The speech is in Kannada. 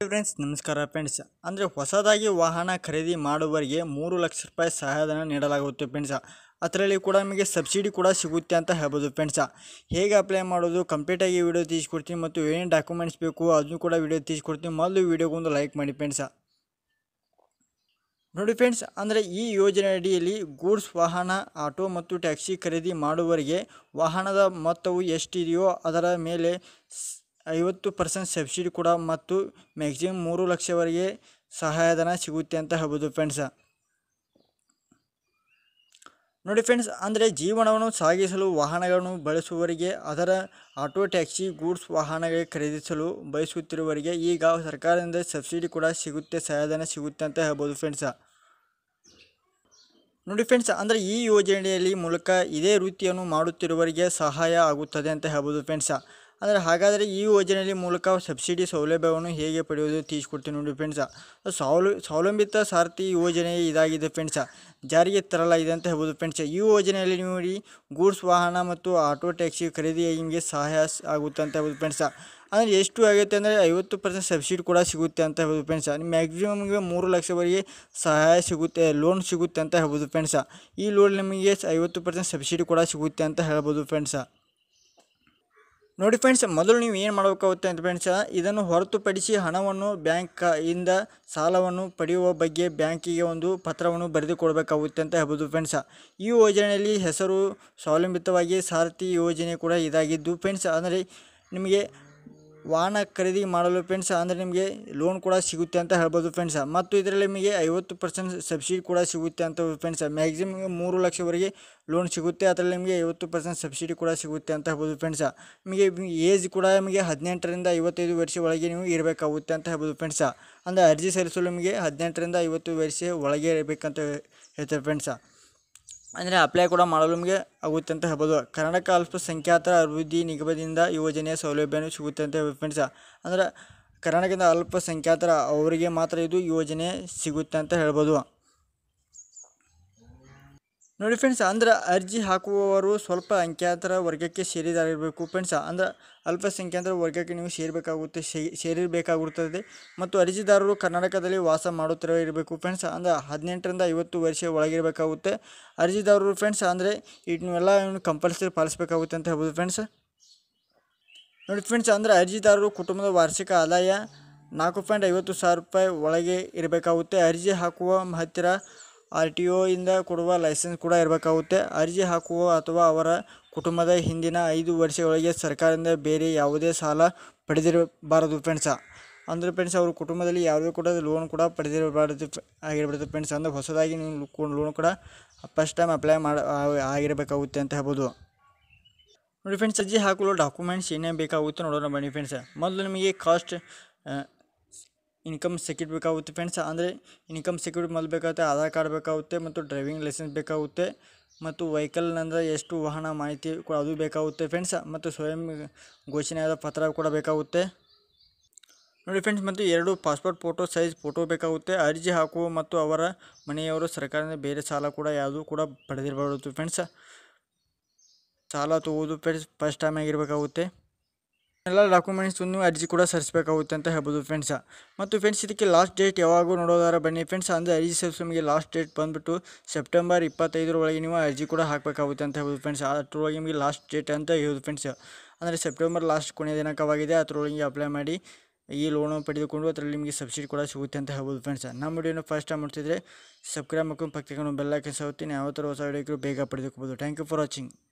ಫ್ರೆಂಡ್ಸ್ ನಮಸ್ಕಾರ ಫ್ರೆಂಡ್ಸ್ ಅಂದರೆ ಹೊಸದಾಗಿ ವಾಹನ ಖರೀದಿ ಮಾಡುವವರಿಗೆ ಮೂರು ಲಕ್ಷ ರೂಪಾಯಿ ಸಹಾಯಧನ ನೀಡಲಾಗುತ್ತೆ ಫ್ರೆಂಡ್ಸ ಅದರಲ್ಲಿ ಕೂಡ ನಿಮಗೆ ಸಬ್ಸಿಡಿ ಕೂಡ ಸಿಗುತ್ತೆ ಅಂತ ಹೇಳ್ಬೋದು ಫ್ರೆಂಡ್ಸ ಹೇಗೆ ಅಪ್ಲೈ ಮಾಡೋದು ಕಂಪ್ಲೀಟಾಗಿ ವಿಡಿಯೋ ತೀಸ್ಕೊಡ್ತೀನಿ ಮತ್ತು ಏನೇನು ಡಾಕ್ಯುಮೆಂಟ್ಸ್ ಬೇಕು ಅದನ್ನು ಕೂಡ ವಿಡಿಯೋ ತೀಸ್ಕೊಡ್ತೀನಿ ಮೊದಲು ವಿಡಿಯೋಗೊಂದು ಲೈಕ್ ಮಾಡಿ ಫ್ರೆಂಡ್ಸ ನೋಡಿ ಫ್ರೆಂಡ್ಸ್ ಅಂದರೆ ಈ ಯೋಜನೆ ಅಡಿಯಲ್ಲಿ ಗೂಡ್ಸ್ ವಾಹನ ಆಟೋ ಮತ್ತು ಟ್ಯಾಕ್ಸಿ ಖರೀದಿ ಮಾಡುವವರಿಗೆ ವಾಹನದ ಮೊತ್ತವು ಎಷ್ಟಿದೆಯೋ ಅದರ ಮೇಲೆ ಸ್- ಐವತ್ತು ಪರ್ಸೆಂಟ್ ಸಬ್ಸಿಡಿ ಕೂಡ ಮತ್ತು ಮ್ಯಾಕ್ಸಿಮಮ್ ಮೂರು ಲಕ್ಷವರೆಗೆ ಸಹಾಯಧನ ಸಿಗುತ್ತೆ ಅಂತ ಹೇಳ್ಬೋದು ಫ್ರೆಂಡ್ಸ ನೋಡಿ ಫ್ರೆಂಡ್ಸ್ ಅಂದರೆ ಜೀವನವನ್ನು ಸಾಗಿಸಲು ವಾಹನಗಳನ್ನು ಬಳಸುವವರಿಗೆ ಅದರ ಆಟೋ ಟ್ಯಾಕ್ಸಿ ಗೂಡ್ಸ್ ವಾಹನಗಳಿಗೆ ಖರೀದಿಸಲು ಬಯಸುತ್ತಿರುವವರಿಗೆ ಈಗ ಸರ್ಕಾರದಿಂದ ಸಬ್ಸಿಡಿ ಕೂಡ ಸಿಗುತ್ತೆ ಸಹಾಯಧನ ಸಿಗುತ್ತೆ ಅಂತ ಹೇಳ್ಬೋದು ಫ್ರೆಂಡ್ಸ ನೋಡಿ ಫ್ರೆಂಡ್ಸ್ ಅಂದರೆ ಈ ಯೋಜನೆಯಲ್ಲಿ ಮೂಲಕ ಇದೇ ವೃತ್ತಿಯನ್ನು ಮಾಡುತ್ತಿರುವವರಿಗೆ ಸಹಾಯ ಆಗುತ್ತದೆ ಅಂತ ಹೇಳ್ಬೋದು ಫ್ರೆಂಡ್ಸ ಅಂದರೆ ಹಾಗಾದರೆ ಈ ಯೋಜನೆಯಲ್ಲಿ ಮೂಲಕ ಸಬ್ಸಿಡಿ ಸೌಲಭ್ಯವನ್ನು ಹೇಗೆ ಪಡೆಯೋದು ತಿಳಿಸ್ಕೊಡ್ತೀನಿ ನೋಡಿ ಫ್ರೆಂಡ್ಸ ಸೌಲ ಸೌಲಂಬಿತ ಸಾರಥಿ ಯೋಜನೆ ಇದಾಗಿದೆ ಫ್ರೆಂಡ್ಸ ಜಾರಿಗೆ ತರಲಾಗಿದೆ ಅಂತ ಹೇಳ್ಬೋದು ಫ್ರೆಂಡ್ಸ ಈ ಯೋಜನೆಯಲ್ಲಿ ನೋಡಿ ಗೂಡ್ಸ್ ವಾಹನ ಮತ್ತು ಆಟೋ ಟ್ಯಾಕ್ಸಿ ಖರೀದಿ ನಿಮಗೆ ಸಹಾಯ ಸ್- ಆಗುತ್ತೆ ಅಂತ ಹೇಳ್ಬೋದು ಫ್ರೆಂಡ್ಸ ಅಂದರೆ ಎಷ್ಟು ಆಗುತ್ತೆ ಅಂದರೆ ಐವತ್ತು ಪರ್ಸೆಂಟ್ ಸಬ್ಸಿಡಿ ಕೂಡ ಸಿಗುತ್ತೆ ಅಂತ ಹೇಳ್ಬೋದು ಫ್ರೆಂಡ್ಸ ನಿಮ್ಮ ಮ್ಯಾಕ್ಸಿಮಮ್ಗೆ ಮೂರು ಲಕ್ಷವರೆಗೆ ಸಹಾಯ ಸಿಗುತ್ತೆ ಲೋನ್ ಸಿಗುತ್ತೆ ಅಂತ ಹೇಳ್ಬೋದು ಫ್ರೆಂಡ್ಸ ಈ ಲೋನ್ ನಿಮಗೆ ಐವತ್ತು ಪರ್ಸೆಂಟ್ ಸಬ್ಸಿಡಿ ಕೂಡ ಸಿಗುತ್ತೆ ಅಂತ ಹೇಳ್ಬೋದು ಫ್ರೆಂಡ್ಸ ನೋಡಿ ಫ್ರೆಂಡ್ಸ್ ಮೊದಲು ನೀವು ಏನು ಮಾಡಬೇಕಾಗುತ್ತೆ ಅಂತ ಫ್ರೆಂಡ್ಸ ಇದನ್ನು ಹೊರತುಪಡಿಸಿ ಹಣವನ್ನು ಬ್ಯಾಂಕ್ ಇಂದ ಸಾಲವನ್ನು ಪಡೆಯುವ ಬಗ್ಗೆ ಬ್ಯಾಂಕಿಗೆ ಒಂದು ಪತ್ರವನ್ನು ಬರೆದು ಕೊಡಬೇಕಾಗುತ್ತೆ ಅಂತ ಹೇಳ್ಬೋದು ಫ್ರೆಂಡ್ಸ ಈ ಯೋಜನೆಯಲ್ಲಿ ಹೆಸರು ಸ್ವಾವಲಂಬಿತವಾಗಿ ಸಾರಥಿ ಯೋಜನೆ ಕೂಡ ಇದಾಗಿದ್ದು ಫ್ರೆಂಡ್ಸ್ ಅಂದರೆ ನಿಮಗೆ ವಾಹನ ಖರೀದಿ ಮಾಡಲು ಫ್ರೆಂಡ್ಸ್ ಅಂದರೆ ನಿಮಗೆ ಲೋನ್ ಕೂಡ ಸಿಗುತ್ತೆ ಅಂತ ಹೇಳ್ಬೋದು ಫ್ರೆಂಡ್ಸ ಮತ್ತು ಇದರಲ್ಲಿ ನಿಮಗೆ ಐವತ್ತು ಪರ್ಸೆಂಟ್ ಸಬ್ಸಿಡಿ ಕೂಡ ಸಿಗುತ್ತೆ ಅಂತ ಫ್ರೆಂಡ್ಸ ಮ್ಯಾಕ್ಸಿಮಮ್ ಮೂರು ಲಕ್ಷವರೆಗೆ ಲೋನ್ ಸಿಗುತ್ತೆ ಅದರಲ್ಲಿ ನಿಮಗೆ ಐವತ್ತು ಪರ್ಸೆಂಟ್ ಸಬ್ಸಿಡಿ ಕೂಡ ಸಿಗುತ್ತೆ ಅಂತ ಹೇಳ್ಬೋದು ಫ್ರೆಂಡ್ಸ ನಿಮಗೆ ಏಜ್ ಕೂಡ ನಿಮಗೆ ಹದಿನೆಂಟರಿಂದ ಐವತ್ತೈದು ವರ್ಷ ಒಳಗೆ ನೀವು ಇರಬೇಕಾಗುತ್ತೆ ಅಂತ ಹೇಳ್ಬೋದು ಫ್ರೆಂಡ್ಸ ಅಂದರೆ ಅರ್ಜಿ ಸಲ್ಲಿಸಲು ನಿಮಗೆ ಹದಿನೆಂಟರಿಂದ ಐವತ್ತು ವರ್ಷ ಒಳಗೆ ಇರಬೇಕಂತ ಹೇಳ್ತಾರೆ ಫ್ರೆಂಡ್ಸ ಅಂದರೆ ಅಪ್ಲೈ ಕೂಡ ಮಾಡಲು ನಿಮಗೆ ಆಗುತ್ತೆ ಅಂತ ಹೇಳ್ಬೋದು ಕರ್ನಾಟಕ ಅಲ್ಪಸಂಖ್ಯಾತರ ಅಭಿವೃದ್ಧಿ ನಿಗಮದಿಂದ ಯೋಜನೆಯ ಸೌಲಭ್ಯನೂ ಸಿಗುತ್ತೆ ಅಂತ ಹೇಳ್ಬೋದು ಫ್ರೆಂಡ್ಸ ಅಂದ್ರೆ ಕರ್ನಾಟಕದ ಅಲ್ಪಸಂಖ್ಯಾತರ ಅವರಿಗೆ ಮಾತ್ರ ಇದು ಯೋಜನೆ ಸಿಗುತ್ತೆ ಅಂತ ಹೇಳ್ಬೋದು ನೋಡಿ ಫ್ರೆಂಡ್ಸ್ ಅಂದ್ರೆ ಅರ್ಜಿ ಹಾಕುವವರು ಸ್ವಲ್ಪ ಅಂಖ್ಯಾತರ ವರ್ಗಕ್ಕೆ ಸೇರಿದಾಗಿರಬೇಕು ಫ್ರೆಂಡ್ಸ್ ಅಂದ್ರೆ ಅಲ್ಪಸಂಖ್ಯಾತರ ವರ್ಗಕ್ಕೆ ನೀವು ಸೇರಬೇಕಾಗುತ್ತೆ ಸೇರಿರಬೇಕಾಗುತ್ತದೆ ಮತ್ತು ಅರ್ಜಿದಾರರು ಕರ್ನಾಟಕದಲ್ಲಿ ವಾಸ ಮಾಡುತ್ತಿರೋ ಇರಬೇಕು ಫ್ರೆಂಡ್ಸ್ ಅಂದ್ರೆ ಹದಿನೆಂಟರಿಂದ ಐವತ್ತು ವರ್ಷ ಒಳಗಿರಬೇಕಾಗುತ್ತೆ ಅರ್ಜಿದಾರರು ಫ್ರೆಂಡ್ಸ್ ಅಂದರೆ ಇದನ್ನೆಲ್ಲ ಕಂಪಲ್ಸರಿ ಪಾಲಿಸಬೇಕಾಗುತ್ತೆ ಅಂತ ಹೇಳ್ಬೋದು ಫ್ರೆಂಡ್ಸ್ ನೋಡಿ ಫ್ರೆಂಡ್ಸ್ ಅಂದರೆ ಅರ್ಜಿದಾರರು ಕುಟುಂಬದ ವಾರ್ಷಿಕ ಆದಾಯ ನಾಲ್ಕು ಪಾಯಿಂಟ್ ಐವತ್ತು ಸಾವಿರ ರೂಪಾಯಿ ಒಳಗೆ ಇರಬೇಕಾಗುತ್ತೆ ಅರ್ಜಿ ಹಾಕುವ ಹತ್ತಿರ ಆರ್ ಟಿ ಒಯಿಂದ ಕೊಡುವ ಲೈಸೆನ್ಸ್ ಕೂಡ ಇರಬೇಕಾಗುತ್ತೆ ಅರ್ಜಿ ಹಾಕುವ ಅಥವಾ ಅವರ ಕುಟುಂಬದ ಹಿಂದಿನ ಐದು ವರ್ಷಗಳಿಗೆ ಸರ್ಕಾರದಿಂದ ಬೇರೆ ಯಾವುದೇ ಸಾಲ ಪಡೆದಿರಬಾರದು ಫ್ರೆಂಡ್ಸ ಅಂದರೆ ಫ್ರೆಂಡ್ಸ್ ಅವ್ರ ಕುಟುಂಬದಲ್ಲಿ ಯಾವುದೇ ಕೂಡ ಲೋನ್ ಕೂಡ ಪಡೆದಿರಬಾರದು ಆಗಿರ್ಬಾರ್ದು ಫ್ರೆಂಡ್ಸ್ ಅಂದರೆ ಹೊಸದಾಗಿ ನೀವು ಲೋನ್ ಕೂಡ ಫಸ್ಟ್ ಟೈಮ್ ಅಪ್ಲೈ ಮಾಡ ಆಗಿರಬೇಕಾಗುತ್ತೆ ಅಂತ ಹೇಳ್ಬೋದು ನೋಡಿ ಫ್ರೆಂಡ್ಸ್ ಅರ್ಜಿ ಹಾಕಲು ಡಾಕ್ಯುಮೆಂಟ್ಸ್ ಏನೇನು ಬೇಕಾಗುತ್ತೆ ನೋಡೋಣ ಬನ್ನಿ ಫ್ರೆಂಡ್ಸ್ ಮೊದಲು ನಿಮಗೆ ಕಾಸ್ಟ್ ಇನ್ಕಮ್ ಸೆಕ್ಯೂರಿಟಿ ಬೇಕಾಗುತ್ತೆ ಫ್ರೆಂಡ್ಸ್ ಅಂದರೆ ಇನ್ಕಮ್ ಸೆಕ್ಯೂರಿಟಿ ಮೊದಲು ಬೇಕಾಗುತ್ತೆ ಆಧಾರ್ ಕಾರ್ಡ್ ಬೇಕಾಗುತ್ತೆ ಮತ್ತು ಡ್ರೈವಿಂಗ್ ಲೈಸೆನ್ಸ್ ಬೇಕಾಗುತ್ತೆ ಮತ್ತು ವೆಹಿಕಲ್ನಂದ್ರೆ ಎಷ್ಟು ವಾಹನ ಮಾಹಿತಿ ಕೂಡ ಅದು ಬೇಕಾಗುತ್ತೆ ಫ್ರೆಂಡ್ಸ್ ಮತ್ತು ಸ್ವಯಂ ಘೋಷಣೆಯಾದ ಪತ್ರ ಕೂಡ ಬೇಕಾಗುತ್ತೆ ನೋಡಿ ಫ್ರೆಂಡ್ಸ್ ಮತ್ತು ಎರಡು ಪಾಸ್ಪೋರ್ಟ್ ಫೋಟೋ ಸೈಜ್ ಫೋಟೋ ಬೇಕಾಗುತ್ತೆ ಅರ್ಜಿ ಹಾಕುವ ಮತ್ತು ಅವರ ಮನೆಯವರು ಸರ್ಕಾರದಿಂದ ಬೇರೆ ಸಾಲ ಕೂಡ ಯಾವುದೂ ಕೂಡ ಪಡೆದಿರಬಾರದು ಫ್ರೆಂಡ್ಸ್ ಸಾಲ ತಗೋದು ಫ್ರೆಂಡ್ಸ್ ಫಸ್ಟ್ ಟೈಮ್ ಆಗಿರಬೇಕಾಗುತ್ತೆ ಎಲ್ಲ ಡಾಕ್ಯುಮೆಂಟ್ಸ್ ನೀವು ಅರ್ಜಿ ಕೂಡ ಸಲ್ಲಿಸಬೇಕಾಗುತ್ತೆ ಅಂತ ಹೇಳ್ಬೋದು ಫ್ರೆಂಡ್ಸ ಮತ್ತು ಫ್ರೆಂಡ್ಸ್ ಇದಕ್ಕೆ ಲಾಸ್ಟ್ ಡೇಟ್ ಯಾವಾಗೂ ನೋಡೋದಾರ ಬನ್ನಿ ಫ್ರೆಂಡ್ಸ್ ಅಂದರೆ ಅರ್ಜಿ ಸಲ್ಲಿಸೋ ನಿಮಗೆ ಲಾಸ್ಟ್ ಡೇಟ್ ಬಂದುಬಿಟ್ಟು ಸೆಪ್ಟೆಂಬರ್ ಇಪ್ಪತ್ತೈದರೊಳಗೆ ನೀವು ಅರ್ಜಿ ಕೂಡ ಹಾಕಬೇಕಾಗುತ್ತೆ ಅಂತ ಹೇಳ್ಬೋದು ಫ್ರೆಂಡ್ಸ್ ಅಷ್ಟರೊಳಗೆ ನಿಮಗೆ ಲಾಸ್ಟ್ ಡೇಟ್ ಅಂತ ಹೇಳ್ಬೋದು ಫ್ರೆಂಡ್ಸ್ ಅಂದರೆ ಸೆಪ್ಟೆಂಬರ್ ಲಾಸ್ಟ್ ಕೊನೆಯ ದಿನಾಂಕವಾಗಿದೆ ಅದರೊಳಗೆ ಅಪ್ಲೈ ಮಾಡಿ ಈ ಲೋನು ಪಡೆದುಕೊಂಡು ಅದರಲ್ಲಿ ನಿಮಗೆ ಸಬ್ಸಿಡಿ ಕೂಡ ಸಿಗುತ್ತೆ ಅಂತ ಹೇಳ್ಬೋದು ಫ್ರೆಂಡ್ಸ್ ನಮ್ಮ ವಿಡಿಯೋನ ಫಸ್ಟ್ ಟೈಮ್ ಮಾಡ್ತಿದ್ರೆ ಸಬ್ಸ್ಕ್ರೈಬ್ ಮಾಡ್ಕೊಂಡು ಪಕ್ಕಕ್ಕೆ ಬೆಲ್ ಐಕನ್ ಸೌತೀನಿ ಯಾವ ಥರ ಹೊಸ ವಿಡಿಯೋಗಳು ಬೇಗ ಪಡೆದುಕೋಬೋದು ಥ್ಯಾಂಕ್ ಯು ಫಾರ್ ವಾಚಿಂಗ್